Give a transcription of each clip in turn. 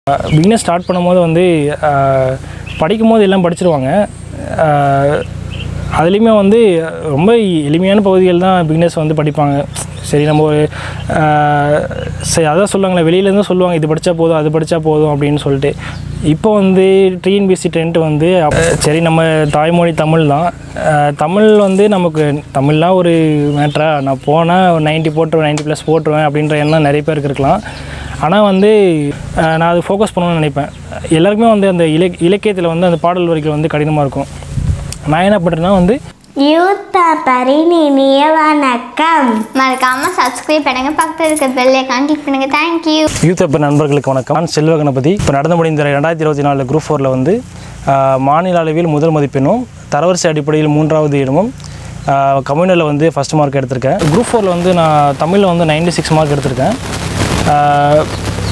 beginners start பண்ணும்போது வந்து அஹ், படிக்கும்போது எல்லாம் படிச்சிருவாங்க அஹ், அதுலேயுமே வந்து ரொம்ப எளிமையான பகுதிகள் தான் பிகினஸ் வந்து படிப்பாங்க சரி நம்ம ஒரு அஹ், சரி அதான் சொல்லுவாங்களே வெளியிலேருந்து சொல்லுவாங்க இது படித்தா போதும் அது படித்தா போதும் அப்படின்னு சொல்லிட்டு இப்போ வந்து டிஎன்பிஎஸ்சி ட்ரெண்ட் வந்து அப்ப- சரி நம்ம தாய்மொழி தமிழ் தான் அஹ், தமிழ் வந்து நமக்கு தமிழ்லாம் ஒரு மேட்ரா நான் போனால் ஒரு நைன்ட்டி போட்டுருவேன் நைன்ட்டி ப்ளஸ் போட்டுருவேன் அப்படின்ற எண்ணம் நிறைய பேருக்கு இருக்கலாம் ஆனால் வந்து அஹ், நான் அது ஃபோக்கஸ் பண்ணணும்னு நினைப்பேன் எல்லாருக்குமே வந்து அந்த இலக் இலக்கியத்தில் வந்து அந்த பாடல் வரிகள் வந்து கடினமாக இருக்கும் நான் என்ன பண்ணுறேன்னா வந்து யூத் பேப்பரின் இனிய வணக்கம் மறக்காம சப்ஸ்கிரைப் பண்ணுங்க பக்கத்தில் இருக்க பெல் ஐக்கான் கிளிக் பண்ணுங்க தேங்க்யூ யூத் அப்ப நண்பர்களுக்கு வணக்கம் நான் செல்வ கணபதி இப்போ நடந்து முடிந்த ரெண்டாயிரத்தி இருபத்தி நாலு குரூப் ஃபோரில் வந்து அஹ், மாநில அளவில் முதல் மதிப்பெண்ணும் தரவரிசை அடிப்படையில் மூன்றாவது இடமும் கம்யூனலில் வந்து ஃபஸ்ட் மார்க் எடுத்திருக்கேன் குரூப் ஃபோரில் வந்து நான் தமிழில் வந்து 96 சிக்ஸ் மார்க் எடுத்திருக்கேன் அஹ்,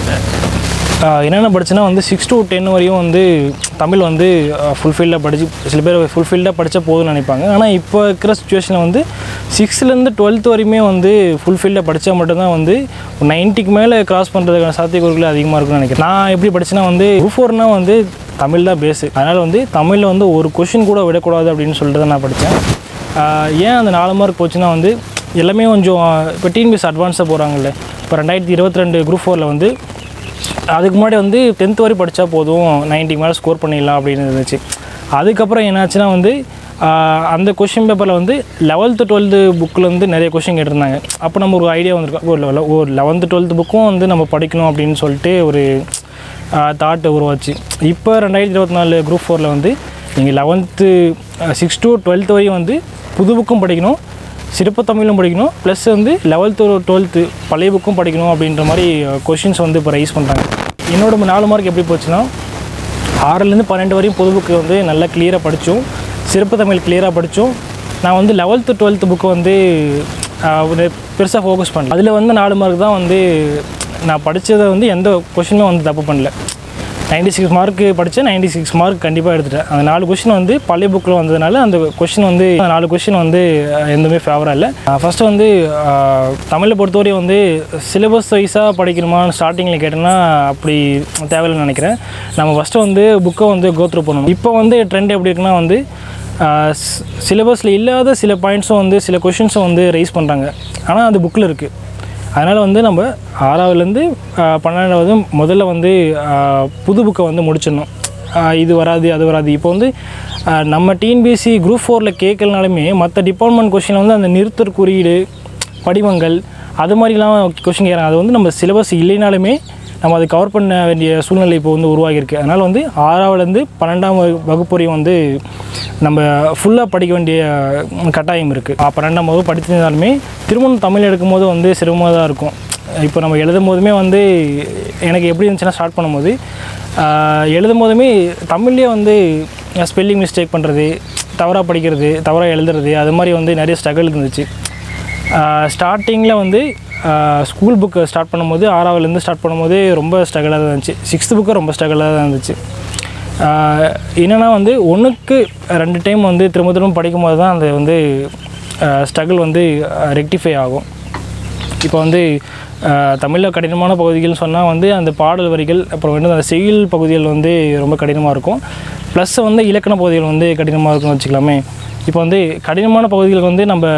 ஆஹ் என்னென்ன படிச்சேன்னா வந்து சிக்ஸ் to டென் வரையும் வந்து தமிழ் வந்து ஃபுல்ஃபில்டாக படித்து சில பேர் ஃபுல்ஃபில்டாக படித்தா போதும்னு நினைப்பாங்க ஆனால் இப்போ இருக்கிற சுச்சுவேஷனில் வந்து சிக்ஸ்த்துலேருந்து டுவெல்த் வரையுமே வந்து ஃபுல்ஃபில்டாக படித்தா மட்டும்தான் வந்து நைன்ட்டிக்கு மேலே கிராஸ் பண்ணுறதுக்கான சாத்தியக்கூறுகள் அதிகமாக இருக்கும்னு நினைக்கிறேன் நான் எப்படி படிச்சேன்னா வந்து குரூப் ஃபோர்னால் வந்து தமிழ் தான் பேஸு அதனால் வந்து தமிழில் வந்து ஒரு கொஷின் கூட விடக்கூடாது அப்படின்னு சொல்லிட்டு தான் நான் படித்தேன் ஏன் அந்த நாலு மார்க் போச்சுன்னா வந்து எல்லாமே கொஞ்சம் இப்போ டிஎன்பிஎஸ் அட்வான்ஸாக போகிறாங்கல்ல இப்போ ரெண்டாயிரத்தி இருபத்தி ரெண்டு குரூப் ஃபோரில் வந்து அதுக்கு முன்னாடி வந்து டென்த் வரை படித்தா போதும் 90 மேலே ஸ்கோர் பண்ணிடலாம் அப்படின்னு இருந்துச்சு அதுக்கப்புறம் என்னாச்சுன்னா வந்து ஆஹ், அந்த கொஷின் பேப்பரில் வந்து லெவல்த்து டுவெல்த்து புக்கில் வந்து நிறைய கொஷின் கேட்டிருந்தாங்க அப்போ நம்ம ஒரு ஐடியா வந்திருக்கோம் ஒரு level- ஒரு லெவன்த்து டுவெல்த்து புக்கும் வந்து நம்ம படிக்கணும் அப்படின்னு சொல்லிட்டு ஒரு தாட் உருவாச்சு இப்போ ரெண்டாயிரத்தி இருபத்தி நாலு குரூப் ஃபோரில் வந்து நீங்கள் லெவன்த்து சிக்ஸ் to டுவெல்த்து வரையும் வந்து புது புக்கும் படிக்கணும் சிறப்பு தமிழும் படிக்கணும் ப்ளஸ் வந்து லெவல்த்து டுவெல்த்து பழைய புக்கும் படிக்கணும் அப்படின்ற மாதிரி கொஷின்ஸ் வந்து இப்போ ரைஸ் பண்ணுறாங்க என்னோட நாலு மார்க் எப்படி போச்சுன்னா ஆறுலேருந்து பன்னெண்டு வரையும் பொது புக்கு வந்து நல்லா கிளியராக படித்தோம் சிறப்பு தமிழ் கிளியராக படித்தோம் நான் வந்து லெவல்த்து டுவெல்த்து புக்கு வந்து ஆஹ், ஒரு பெருசாக ஃபோக்கஸ் பண்ணல அதில் வந்து நாலு மார்க் தான் வந்து நான் படித்ததை வந்து எந்த கொஷினுமே வந்து தப்பு பண்ணல 96 சிக்ஸ் மார்க்கு படித்தேன் 96 சிக்ஸ் மார்க் கண்டிப்பாக எடுத்துட்டேன் அந்த நாலு கொஷின் வந்து பழைய புக்கில் வந்ததுனால அந்த கொஷின் வந்து அந்த நாலு கொஷின் வந்து அஹ், எதுவுமே ஃபேவராக இல்லை ஃபஸ்ட்டு வந்து அஹ், தமிழை பொறுத்தவரை வந்து சிலபஸ் வைஸாக படிக்கணுமா ஸ்டார்டிங்கில் கேட்டேன்னா அப்படி தேவையில்லைன்னு நினைக்கிறேன் நம்ம ஃபஸ்ட்டு வந்து புக்கை வந்து கோத்ரூ பண்ணணும் இப்போ வந்து ட்ரெண்ட் எப்படி இருக்குன்னா வந்து சிலபஸில் இல்லாத சில பாயிண்ட்ஸும் வந்து சில கொஷின்ஸும் வந்து ரைஸ் பண்ணுறாங்க ஆனால் அது புக்கில் இருக்குது அதனால் வந்து நம்ம ஆறாவதுலேருந்து பன்னெண்டாவது முதல்ல வந்து ஆஹ், புது புக்கை வந்து முடிச்சிடணும் ஆஹ், இது வராது அது வராது இப்போ வந்து ஆஹ், நம்ம டிஎன்பிஎஸ்சி குரூப் ஃபோரில் கேட்கலனாலுமே மற்ற டிபார்ட்மெண்ட் கொஷினில் வந்து அந்த நிறுத்தற் குறியீடு படிவங்கள் அது மாதிரிலாம் கொஷின் கேட்குறாங்க அது வந்து நம்ம சிலபஸ் இல்லைனாலுமே நம்ம அதை கவர் பண்ண வேண்டிய சூழ்நிலை இப்போ வந்து உருவாகியிருக்கு அதனால் வந்து ஆறாவதுலேருந்து பன்னெண்டாம் வகு- வகுப்பு வரையும் வந்து நம்ம ஃபுல்லாக படிக்க வேண்டிய ம், கட்டாயம் இருக்குது பன்னெண்டாம் வகுப்பு படித்திருந்தாலுமே திருமணம் தமிழ் எடுக்கும்போது வந்து சிரமமாக தான் இருக்கும் இப்போ நம்ம எழுதும் போதுமே வந்து எனக்கு எப்படி இருந்துச்சுன்னா ஸ்டார்ட் பண்ணும்போது ஆஹ், எழுதும் போதுமே தமிழ்லேயே வந்து ஸ்பெல்லிங் மிஸ்டேக் பண்ணுறது தவறாக படிக்கிறது தவறாக எழுதுறது அது மாதிரி வந்து நிறைய ஸ்ட்ரகிள் இருந்துச்சு ஸ்டார்டிங்கில் வந்து ஸ்கூல் புக்கு ஸ்டார்ட் பண்ணும்போது ஆறாவதுலேருந்து ஸ்டார்ட் பண்ணும்போது ரொம்ப ஸ்ட்ரகிளாக தான் இருந்துச்சு சிக்ஸ்த்து புக்கு ரொம்ப ஸ்ட்ரகிளாக தான் இருந்துச்சு ஆஹ் என்னன்னா வந்து ஒன்றுக்கு ரெண்டு டைம் வந்து திரும்ப திரும்ப படிக்கும்போது தான் அந்த வந்து ஸ்ட்ரகிள் வந்து ரெக்டிஃபை ஆகும் இப்போ வந்து தமிழில் கடினமான பகுதிகள்னு சொன்னால் வந்து அந்த பாடல் வரிகள் அப்புறம் வந்து அந்த செய்யுள் பகுதிகள் வந்து ரொம்ப கடினமாக இருக்கும் ப்ளஸ் வந்து இலக்கண பகுதிகள் வந்து கடினமாக இருக்கும்னு வச்சுக்கலாமே இப்போ வந்து கடினமான பகுதிகளுக்கு வந்து நம்ம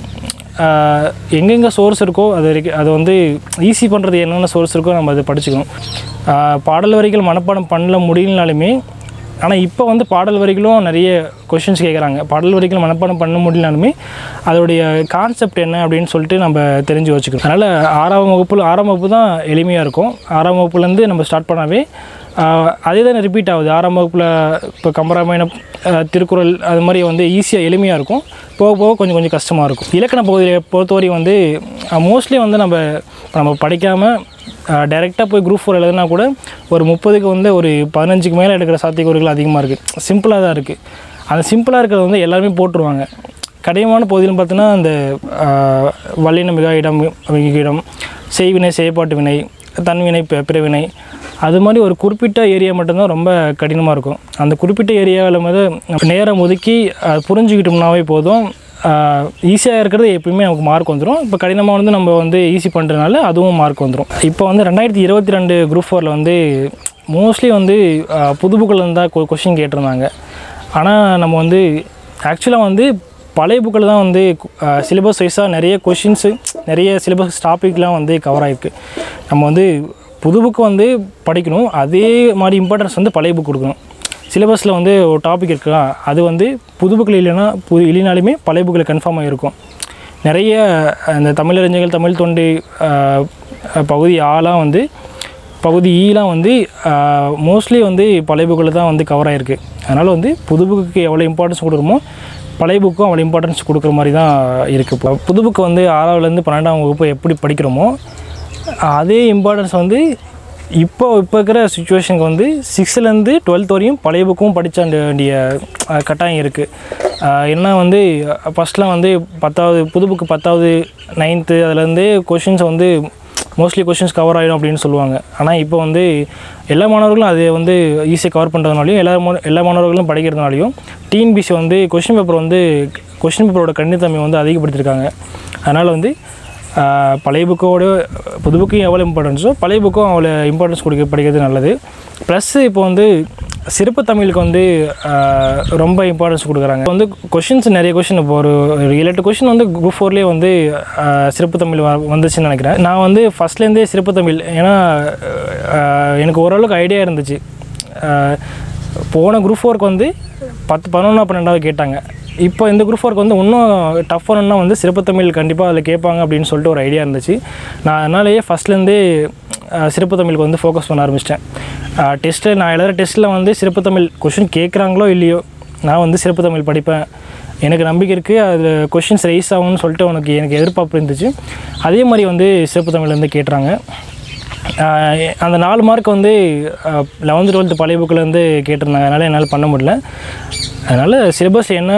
ஆஹ், எங்கெங்கே சோர்ஸ் இருக்கோ அது வரைக்கும் அதை வந்து ஈஸி பண்ணுறது என்னென்ன சோர்ஸ் இருக்கோ நம்ம அதை படிச்சுக்கணும் ஆஹ், பாடல் வரிகள் மனப்பாடம் பண்ணல முடியலனாலுமே ஆனால் இப்போ வந்து பாடல் வரிகளும் நிறைய கொஷின்ஸ் கேட்குறாங்க பாடல் வரிகள் மனப்பாடம் பண்ண முடியலனாலுமே அதோடைய கான்செப்ட் என்ன அப்படின்னு சொல்லிட்டு நம்ம தெரிஞ்சு வச்சுக்கணும் அதனால் ஆறாம் வகுப்பில் ஆறாம் வகுப்பு தான் எளிமையாக இருக்கும் ஆறாம் வகுப்புலேருந்து நம்ம ஸ்டார்ட் பண்ணாவே ஆஹ், அதே தான் ரிப்பீட் ஆகுது ஆறாம் வகுப்பில் இப்போ கம்பராமாயணம் ஆஹ், திருக்குறள் அது மாதிரி வந்து ஈஸியாக எளிமையாக இருக்கும் போக போக கொஞ்சம் கொஞ்சம் கஷ்டமாக இருக்கும் இலக்கண பகுதியை பொறுத்தவரை வந்து மோஸ்ட்லி வந்து நம்ம நம்ம படிக்காமல் டைரெக்டாக போய் குரூப் ஃபோர் எழுதுனா கூட ஒரு முப்பதுக்கு வந்து ஒரு பதினஞ்சுக்கு மேலே எடுக்கிற சாத்தியக்கூறுகள் அதிகமாக இருக்குது சிம்பிளாக தான் இருக்குது அந்த சிம்பிளாக இருக்கிறது வந்து எல்லாருமே போட்டுருவாங்க கடினமான பகுதியில் பார்த்தீங்கன்னா அந்த ஆஹ், வல்லின மிக இடம் இடம் செய்வினை செயற்பாட்டு வினை தன்வினை பி- பிறவினை அது மாதிரி ஒரு குறிப்பிட்ட ஏரியா மட்டும்தான் ரொம்ப கடினமாக இருக்கும் அந்த குறிப்பிட்ட ஏரியாவில் வந்து நம்ம நேரம் ஒதுக்கி அஹ், புரிஞ்சுக்கிட்டோம்னாவே போதும் ஈஸியாக இருக்கிறது எப்பயுமே நமக்கு மார்க் வந்துடும் இப்போ கடினமாக வந்து நம்ம வந்து ஈஸி பண்ணுறதுனால அதுவும் மார்க் வந்துடும் இப்போ வந்து ரெண்டாயிரத்தி இருபத்தி ரெண்டு குரூப் ஃபோரில் வந்து மோஸ்ட்லி வந்து அஹ், புது புக்கில் இருந்தால் கொஷின் கேட்டிருந்தாங்க ஆனால் நம்ம வந்து ஆக்சுவலாக வந்து பழைய புக்கில் தான் வந்து சிலபஸ் வைஸாக நிறைய கொஷின்ஸு நிறைய சிலபஸ் டாபிக்லாம் வந்து கவர் ஆகிருக்கு நம்ம வந்து புது புக்கு வந்து படிக்கணும் அதே மாதிரி இம்பார்ட்டன்ஸ் வந்து பழைய புக் கொடுக்கணும் சிலபஸில் வந்து ஒரு டாபிக் இருக்குல்ல அது வந்து புது புக்கில் இல்லைன்னா புது இல்லைனாலுமே பழைய புக்கில் கன்ஃபார்மாக இருக்கும் நிறைய அந்த தமிழறிஞர்கள் தமிழ் தொண்டு ஆஹ், பகுதி ஆலாம் வந்து பகுதி ஈலாம் வந்து மோஸ்ட்லி வந்து பழைய புக்கில் தான் வந்து கவர் ஆகிருக்கு அதனால் வந்து புது புக்குக்கு எவ்வளோ இம்பார்ட்டன்ஸ் கொடுக்குறோமோ பழைய புக்கும் அவ்வளோ இம்பார்ட்டன்ஸ் கொடுக்குற மாதிரி தான் இருக்குது இப்போ புது புக்கு வந்து ஆறாவதுலேருந்து பன்னெண்டாம் வகுப்பு எப்படி படிக்கிறோமோ அதே இம்பார்ட்டன்ஸ் வந்து இப்போ இப்போ இருக்கிற சுச்சுவேஷனுக்கு வந்து சிக்ஸ்த்துலேருந்து டுவெல்த் வரையும் பழைய புக்கும் படித்த வேண்டிய அஹ், கட்டாயம் இருக்குது ஏன்னா வந்து ஃபஸ்ட்லாம் வந்து பத்தாவது புது புக்கு பத்தாவது நைன்த்து அதுலேருந்தே கொஷின்ஸ் வந்து மோஸ்ட்லி கொஷின்ஸ் கவர் ஆகிடும் அப்படின்னு சொல்லுவாங்க ஆனால் இப்போ வந்து எல்லா மாணவர்களும் அதை வந்து ஈஸியாக கவர் பண்ணுறதுனாலையும் எல்லா மா எல்லா மாணவர்களும் படிக்கிறதுனாலையும் டிஎன்பிசி வந்து கொஷின் பேப்பர் வந்து கொஷின் பேப்பரோட கண்ணித்தன்மை வந்து அதிகப்படுத்தியிருக்காங்க அதனால் வந்து ஆஹ், பழைய புக்கோட புது புக்கும் எவ்வளோ இம்பார்ட்டன்ஸோ பழைய புக்கும் அவ்வளோ இம்பார்ட்டன்ஸ் கொடுக்க படிக்கிறது நல்லது ப்ளஸ் இப்போ வந்து சிறப்பு தமிழுக்கு வந்து ஆஹ், ரொம்ப இம்பார்ட்டன்ஸ் கொடுக்குறாங்க வந்து கொஷின்ஸ் நிறைய கொஷின் இப்போ ஒரு ஒரு ஏழு எட்டு கொஷின் வந்து குரூப் ஃபோர்லேயே வந்து ஆஹ், சிறப்பு தமிழ் வ- வந்துச்சுன்னு நினைக்கிறேன் நான் வந்து ஃபஸ்ட்லேருந்தே சிறப்பு தமிழ் ஏன்னா ஆஹ், எனக்கு ஓரளவுக்கு ஐடியா இருந்துச்சு ஆஹ், போன குரூப் ஃபோருக்கு வந்து பத்து பதினொன்றா பன்னெண்டாவது கேட்டாங்க இப்போ இந்த குரூப் ஃபோருக்கு வந்து இன்னும் டஃப் ஒன்னா வந்து சிறப்பு தமிழ் கண்டிப்பாக அதில் கேட்பாங்க அப்படின்னு சொல்லிட்டு ஒரு ஐடியா இருந்துச்சு நான் அதனாலேயே ஃபஸ்ட்லேருந்தே சிறப்பு தமிழுக்கு வந்து ஃபோக்கஸ் பண்ண ஆரம்பிச்சிட்டேன் டெஸ்ட்டில் நான் எழுதுகிற டெஸ்ட்டில் வந்து சிறப்பு தமிழ் கொஷின் கேட்குறாங்களோ இல்லையோ நான் வந்து சிறப்பு தமிழ் படிப்பேன் எனக்கு நம்பிக்கை இருக்குது அதில் கொஷின்ஸ் ரைஸ் ஆகும்னு சொல்லிட்டு உனக்கு எனக்கு எதிர்பார்ப்பு இருந்துச்சு அதே மாதிரி வந்து சிறப்பு தமிழ் வந்து கேட்டுறாங்க ஆஹ் அந்த நாலு மார்க் வந்து லெவன்த்து டுவெல்த்து பழைய புக்கில் இருந்து கேட்டிருந்தாங்க அதனால் என்னால் பண்ண முடியல அதனால் சிலபஸ் என்ன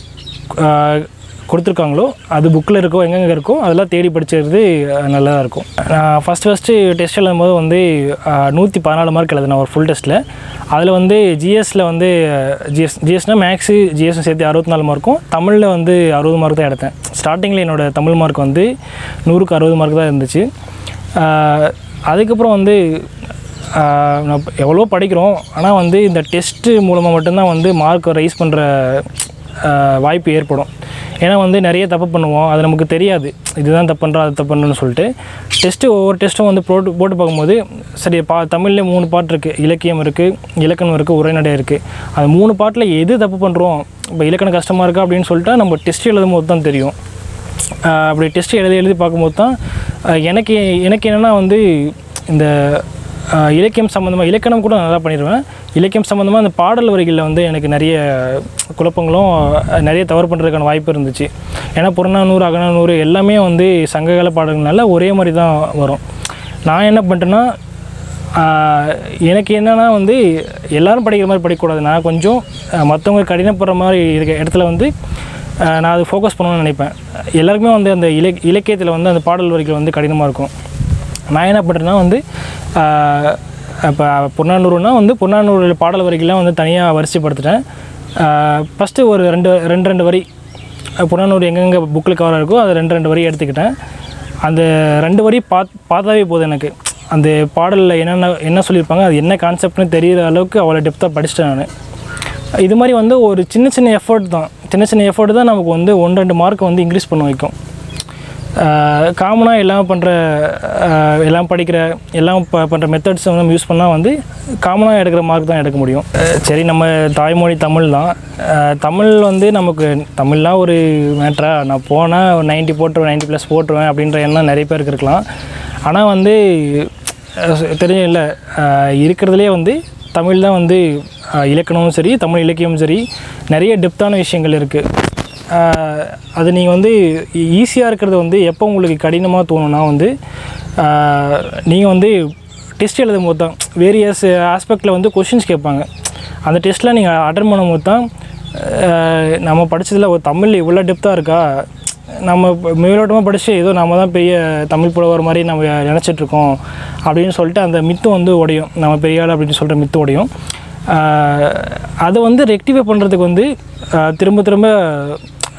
ஆஹ் கொடுத்துருக்காங்களோ அது புக்கில் இருக்கோ எங்கெங்கே இருக்கோ அதெல்லாம் தேடி படிச்சுக்கிறது நல்லா இருக்கும் நான் ஃபஸ்ட் ஃபஸ்ட்டு டெஸ்ட் எழுதும் போது வந்து நூற்றி பதினாலு மார்க் எழுதினேன் ஒரு ஃபுல் டெஸ்ட்டில் அதில் வந்து ஜிஎஸ்சில் வந்து ஜிஎஸ் ஜிஎஸ்னால் மேக்ஸு ஜிஎஸ்ஸும் சேர்த்து அறுபத்தி நாலு மார்க்கும் தமிழில் வந்து அறுபது மார்க் தான் எடுத்தேன் ஸ்டார்டிங்கில் என்னோடய தமிழ் மார்க் வந்து நூறுக்கு அறுபது மார்க் தான் இருந்துச்சு ஆஹ் அதுக்கப்புறம் வந்து ஆஹ் நான் எவ்வளோ படிக்கிறோம் ஆனால் வந்து இந்த டெஸ்ட்டு மூலமாக மட்டும்தான் வந்து மார்க் ரைஸ் பண்ணுற வாய்ப்பு ஏற்படும் ஏன்னா வந்து நிறைய தப்பு பண்ணுவோம் அது நமக்கு தெரியாது இதுதான் தப்பு பண்ணுறோம் அது தப்பு பண்ணுறோன்னு சொல்லிட்டு டெஸ்ட்டு ஒவ்வொரு டெஸ்ட்டும் வந்து போட்டு போட்டு பார்க்கும்போது சரி பா தமிழ்லேயே மூணு பாட்டு இருக்குது இலக்கியம் இருக்குது இலக்கணம் இருக்குது உரைநடை இருக்குது அது மூணு பாட்டில் எது தப்பு பண்ணுறோம் இப்போ இலக்கணம் கஷ்டமாக இருக்கா அப்படின்னு சொல்லிட்டு நம்ம டெஸ்ட் எழுதும் போது தான் தெரியும் ஆஹ் அப்படி டெஸ்ட் எழுதி எழுதி பார்க்கும்போது தான் ஆஹ் எனக்கு எனக்கு என்னென்னா வந்து இந்த ஆஹ் இலக்கியம் சம்மந்தமாக இலக்கணம் கூட நல்லா பண்ணிடுவேன் இலக்கியம் சம்மந்தமாக அந்த பாடல் வரிகளில் வந்து எனக்கு நிறைய குழப்பங்களும் ஆஹ் நிறைய தவறு பண்ணுறதுக்கான வாய்ப்பு இருந்துச்சு ஏன்னா புறநானூறு அகநானூறு எல்லாமே வந்து சங்ககால பாடல்கள்னால ஒரே மாதிரி தான் வரும் நான் என்ன பண்ணிட்டேன்னா ஆஹ் எனக்கு என்னென்னா வந்து எல்லாரும் படிக்கிற மாதிரி படிக்கக்கூடாது நான் கொஞ்சம் ஆஹ் மற்றவங்க கடினப்படுற மாதிரி இருக்க இடத்துல வந்து ஆஹ் நான் அது ஃபோக்கஸ் பண்ணணும்னு நினைப்பேன் எல்லாருக்குமே வந்து அந்த இலக் இலக்கியத்தில் வந்து அந்த பாடல் வரிகள் வந்து கடினமாக இருக்கும் நான் என்ன பண்ணுறேன்னா வந்து இப்போ புறநானூறுனா வந்து புறநானூறு பாடல் வரிகள்லாம் வந்து தனியாக வரிசைப்படுத்திட்டேன் ஃபஸ்ட்டு ஒரு ரெண்டு ரெண்டு ரெண்டு வரி அஹ் புறநானூறு எங்கெங்கே புக்கில் கவர் இருக்கோ அது ரெண்டு ரெண்டு வரி எடுத்துக்கிட்டேன் அந்த ரெண்டு வரி பாத் பார்த்தாவே போதும் எனக்கு அந்த பாடலில் என்னென்ன என்ன சொல்லியிருப்பாங்க அது என்ன கான்செப்ட்னு தெரியிற அளவுக்கு அவ்வளோ டெப்த்தாக படிச்சிட்டேன் நான் இது மாதிரி வந்து ஒரு சின்ன சின்ன எஃபர்ட் தான் சின்ன சின்ன எஃபர்ட் தான் நமக்கு வந்து ஒன்று ரெண்டு மார்க் வந்து இன்க்ரீஸ் பண்ண வைக்கும் காமனாக எல்லாம் பண்ணுற எல்லாம் படிக்கிற எல்லாம் ப பண்ணுற மெத்தட்ஸ் வந்து நம்ம யூஸ் பண்ணால் வந்து காமனாக எடுக்கிற மார்க் தான் எடுக்க முடியும் அஹ் சரி நம்ம தாய்மொழி தமிழ் தான் அஹ் தமிழ் வந்து நமக்கு தமிழ்லாம் ஒரு மேட்ரா நான் போனால் ஒரு நைன்ட்டி போட்டுருவேன் நைன்ட்டி ப்ளஸ் போட்டுருவேன் அப்படின்ற எண்ணம் நிறைய பேருக்கு இருக்கலாம் ஆனால் வந்து தெரியும் இல்லை இருக்கிறதுலே வந்து தமிழ் தான் வந்து அஹ் இலக்கணமும் சரி தமிழ் இலக்கியமும் சரி நிறைய டெப்த்தான விஷயங்கள் இருக்குது அது நீங்கள் வந்து ஈஸியாக இருக்கிறது வந்து எப்போ உங்களுக்கு கடினமாக தோணுன்னா வந்து நீங்கள் வந்து டெஸ்ட் எழுதும் போது தான் வேரியஸ் ஆஸ்பெக்டில் வந்து கொஷின்ஸ் கேட்பாங்க அந்த டெஸ்ட்டில் நீங்கள் அட்டன் பண்ணும்போது தான் ஆஹ் நம்ம படிச்சதுல ஒரு தமிழ் இவ்வளோ டெப்த்தாக இருக்கா நம்ம மேலோட்டமாக படித்து ஏதோ நம்ம தான் பெரிய தமிழ் புலவர் மாதிரி நம்ம நினச்சிட்ருக்கோம் அப்படின்னு சொல்லிட்டு அந்த மித்து வந்து உடையும் நம்ம பெரிய ஆள் அப்படின்னு சொல்கிற மித்து உடையும் ஆஹ் அதை வந்து ரெக்டிஃபை பண்ணுறதுக்கு வந்து ஆஹ் திரும்ப திரும்ப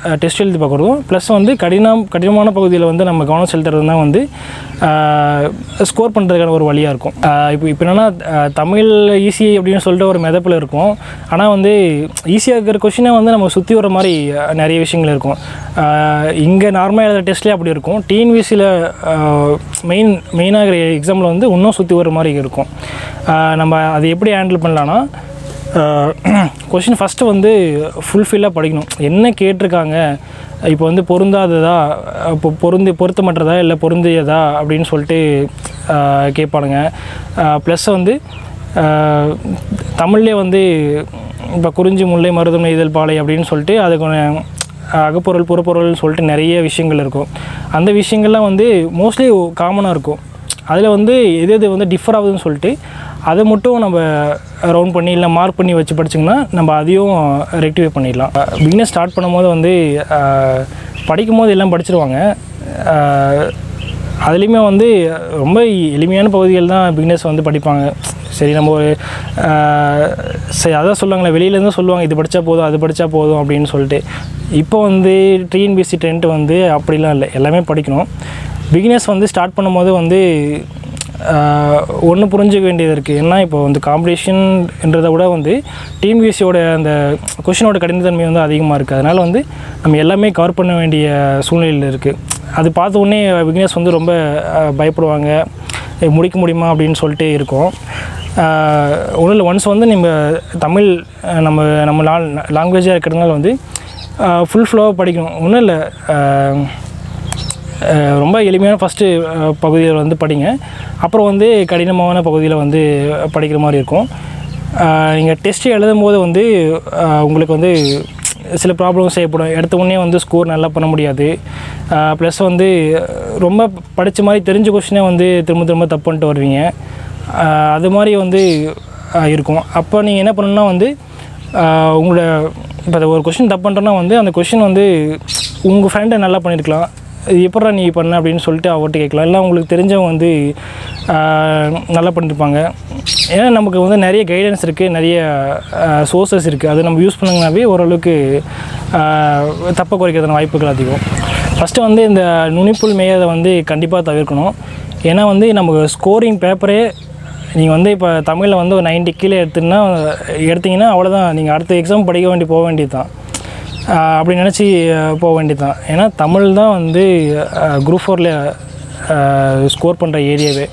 டெஸ்ட் எழுதி பார்க்குறதும் ப்ளஸ் வந்து கடினம் கடினமான பகுதியில் வந்து நம்ம கவனம் செலுத்துறது தான் வந்து ஸ்கோர் பண்ணுறதுக்கான ஒரு வழியாக இருக்கும் ஆஹ் இப்போ இப்போ என்னென்னா தமிழ் ஈஸி அப்படின்னு சொல்லிட்டு ஒரு மெதப்பில் இருக்கும் ஆனால் வந்து ஈஸியாக இருக்கிற கொஷினை வந்து நம்ம சுற்றி வர மாதிரி அஹ், நிறைய விஷயங்கள் இருக்கும் இங்கே நார்மலாக எழுதுகிற டெஸ்ட்லேயே அப்படி இருக்கும் டிஎன்பிசியில் மெயின் மெயினாக இருக்கிற எக்ஸாமில் வந்து இன்னும் சுற்றி வர மாதிரி இருக்கும் ஆஹ் நம்ம அதை எப்படி ஹேண்டில் பண்ணலான்னா கொஷின் ஃபஸ்ட்டு வந்து ஃபுல்ஃபில்லாக படிக்கணும் என்ன கேட்டிருக்காங்க இப்போ வந்து பொருந்தாததா இப்போ பொருந்தி பொருத்தமற்றதா இல்லை பொருந்தியதா அப்படின்னு சொல்லிட்டு ஆஹ் கேட்பானுங்க ப்ளஸ் வந்து ஆஹ் தமிழ்லேயே வந்து இப்போ குறிஞ்சி முல்லை மருதம் இதழ் பாலை அப்படின்னு சொல்லிட்டு அதுக்கான அகப்பொருள் புறப்பொருள்னு சொல்லிட்டு நிறைய விஷயங்கள் இருக்கும் அந்த விஷயங்கள்லாம் வந்து மோஸ்ட்லி காமனாக இருக்கும் அதில் வந்து எது எது வந்து டிஃபர் ஆகுதுன்னு சொல்லிட்டு அதை மட்டும் நம்ம ரவுண்ட் பண்ணி இல்லை மார்க் பண்ணி வச்சு படிச்சிங்கன்னா நம்ம அதையும் ரெக்டிஃபை பண்ணிடலாம் பிகினஸ் ஸ்டார்ட் பண்ணும்போது வந்து அஹ், படிக்கும் போது எல்லாம் படிச்சிருவாங்க அஹ், அதுலேயுமே வந்து ரொம்ப எளிமையான பகுதிகள் தான் பிகினர்ஸ் வந்து படிப்பாங்க சரி நம்ம ஒரு ஆஹ், சரி அதான் சொல்லுவாங்களே வெளியிலேருந்து சொல்லுவாங்க இது படித்தா போதும் அது படித்தா போதும் அப்படின்னு சொல்லிட்டு இப்போ வந்து டிஎன்பிஎஸ்சி டென்ட் வந்து அப்படிலாம் இல்லை எல்லாமே படிக்கணும் பிகினர்ஸ் வந்து ஸ்டார்ட் பண்ணும்போது வந்து ஒன்று புரிஞ்சுக்க வேண்டியது இருக்குது ஏன்னா இப்போ வந்து காம்படிஷன்ன்றதை விட வந்து டிஎன்பிஎஸ்சியோட அந்த கொஷினோட கடினத்தன்மை வந்து அதிகமாக இருக்குது அதனால் வந்து நம்ம எல்லாமே கவர் பண்ண வேண்டிய சூழ்நிலையில் இருக்குது அது பார்த்த உடனே பிகினர்ஸ் வந்து ரொம்ப அஹ், பயப்படுவாங்க "ஏய், முடிக்க முடியுமா அப்படின்னு சொல்லிட்டு இருக்கும் ஒன்றும் இல்லை ஒன்ஸ் வந்து நம்ம தமிழ் அஹ், நம்ம நம்ம லா லாங்குவேஜாக இருக்கிறதுனால வந்து ஃபுல் ஃப்ளோவாக படிக்கணும் ஒன்றும் இல்லை அஹ் ரொம்ப எளிமையான ஃபஸ்ட்டு பகுதியில் வந்து படிங்க அப்புறம் வந்து கடினமான பகுதியில் வந்து படிக்கிற மாதிரி இருக்கும் நீங்கள் டெஸ்ட் எழுதும் போது வந்து அஹ் உங்களுக்கு வந்து சில ப்ராப்ளம்ஸ் ஏற்படும் எடுத்த உடனே வந்து ஸ்கோர் நல்லா பண்ண முடியாது ப்ளஸ் வந்து ரொம்ப படித்த மாதிரி தெரிஞ்ச கொஷினே வந்து திரும்ப திரும்ப தப்பு பண்ணிட்டு வருவீங்க அஹ் அது மாதிரி வந்து அஹ் இருக்கும் அப்போ நீங்கள் என்ன பண்ணணும்னா வந்து ஆஹ் உங்களோட இப்போ ஒரு கொஷின் தப்பு பண்ணுறோன்னா வந்து அந்த கொஷின் வந்து உங்கள் ஃப்ரெண்டை நல்லா பண்ணியிருக்கலாம் இது எப்படா நீ பண்ண அப்படின்னு சொல்லிட்டு அவர்கிட்ட கேட்கலாம் இல்லை உங்களுக்கு தெரிஞ்சவங்க வந்து ஆஹ் நல்லா பண்ணியிருப்பாங்க ஏன்னா நமக்கு வந்து நிறைய கைடன்ஸ் இருக்குது நிறைய சோர்சஸ் இருக்குது அது நம்ம யூஸ் பண்ணோங்கனாவே ஓரளவுக்கு ஆஹ் தப்பை குறைக்கிறதுன வாய்ப்புகள் அதிகம் ஃபஸ்ட்டு வந்து இந்த நுனிப்புல் மேயதை வந்து கண்டிப்பாக தவிர்க்கணும் ஏன்னா வந்து நமக்கு ஸ்கோரிங் பேப்பரே நீங்கள் வந்து இப்போ தமிழில் வந்து ஒரு 90 கீழே எடுத்துன்னா எடுத்தீங்கன்னா அவ்வளோதான் நீங்கள் அடுத்த எக்ஸாம் படிக்க வேண்டி போக வேண்டியது தான் அப்படி நினச்சி போக வேண்டியது தான் ஏன்னா தமிழ் தான் வந்து குரூப் ஃபோரில் ஸ்கோர் பண்ணுற ஏரியாவே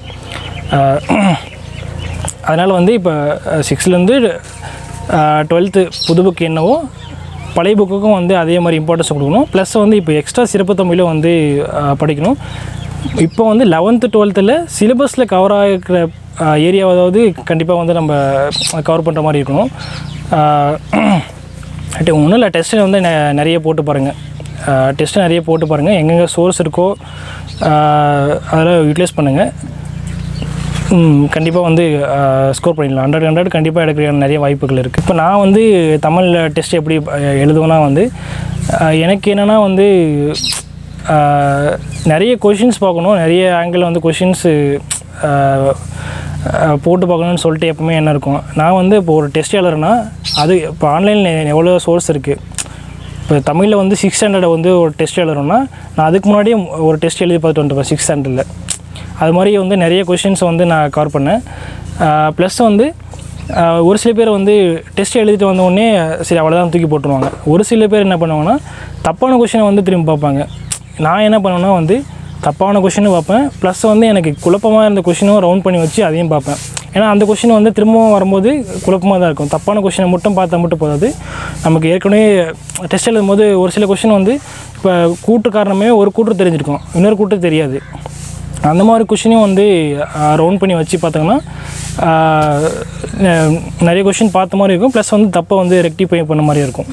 அதனால் வந்து இப்போ சிக்ஸ்த்லேருந்து டுவெல்த்து புது புக் என்னவோ பழைய புக்குக்கும் வந்து அதே மாதிரி இம்பார்ட்டன்ஸ் கொடுக்கணும் ப்ளஸ் வந்து இப்போ எக்ஸ்ட்ரா சிறப்பு தமிழும் வந்து அஹ், படிக்கணும் இப்போ வந்து லெவன்த்து டுவெல்த்தில் சிலபஸில் கவர் ஆகிருக்கிற ஏரியாவது கண்டிப்பாக வந்து நம்ம கவர் பண்ணுற மாதிரி இருக்கணும் ஒன்றும் இல்லை டெஸ்ட்டு வந்து நெ- நிறைய போட்டு பாருங்கள் டெஸ்ட்டு நிறைய போட்டு பாருங்கள் எங்கெங்கே சோர்ஸ் இருக்கோ அஹ், அதெல்லாம் யூட்டிலைஸ் பண்ணுங்கள் கண்டிப்பாக வந்து ஸ்கோர் பண்ணிடலாம் ஹண்ட்ரட் ஹண்ட்ரட் கண்டிப்பாக எடுக்கிற நிறைய வாய்ப்புகள் இருக்குது இப்போ நான் வந்து தமிழில் டெஸ்ட் எப்படி அஹ், எழுதுவேன்னா வந்து அஹ், எனக்கு என்னென்னா வந்து அஹ், நிறைய கொஷின்ஸ் பார்க்கணும் நிறைய ஆங்கிள் வந்து கொஷின்ஸு போட்டு பார்க்கணும்னு சொல்லிட்டு எப்பவுமே என்ன இருக்கும் நான் வந்து இப்போ ஒரு டெஸ்ட் எழுதுறேன்னா அது இப்போ ஆன்லைனில் எவ்வளோ சோர்ஸ் இருக்குது இப்போ தமிழில் வந்து சிக்ஸ் ஸ்டாண்டர்டை வந்து ஒரு டெஸ்ட் எழுதுறோம்னா நான் அதுக்கு முன்னாடியே ஒரு டெஸ்ட் எழுதி பார்த்துட்டு வந்துருப்பேன் சிக்ஸ் ஸ்டாண்டர்டில் அது மாதிரி வந்து நிறைய கொஷின்ஸ் வந்து நான் கவர் பண்ணேன் ப்ளஸ் வந்து ஆஹ், ஒரு சில பேர் வந்து டெஸ்ட் எழுதிட்டு வந்த உடனே சரி அவ்வளோதான் தூக்கி போட்டுருவாங்க ஒரு சில பேர் என்ன பண்ணுவாங்கன்னா தப்பான கொஷினை வந்து திரும்பி பார்ப்பாங்க நான் என்ன பண்ணுவேன்னா வந்து தப்பான கொஷினும் பார்ப்பேன் ப்ளஸ் வந்து எனக்கு குழப்பமாக இருந்த கொஷினும் ரவுண்ட் பண்ணி வச்சு அதையும் பார்ப்பேன் ஏன்னா அந்த கொஷின் வந்து திரும்பவும் வரும்போது குழப்பமாக தான் இருக்கும் தப்பான கொஷினை மட்டும் பார்த்தா மட்டும் போதாது நமக்கு ஏற்கனவே டெஸ்ட் எழுதும் போது ஒரு சில கொஷின் வந்து இப்போ கூட்டு காரணமே ஒரு கூற்று தெரிஞ்சிருக்கும் இன்னொரு கூற்று தெரியாது அந்த மாதிரி கொஷினையும் வந்து ரவுண்ட் பண்ணி வச்சு பார்த்தோங்கன்னா ஆஹ், நிறைய கொஷின் பார்த்த மாதிரி இருக்கும் ப்ளஸ் வந்து தப்பை வந்து ரெக்டிஃபை பண்ண மாதிரி இருக்கும்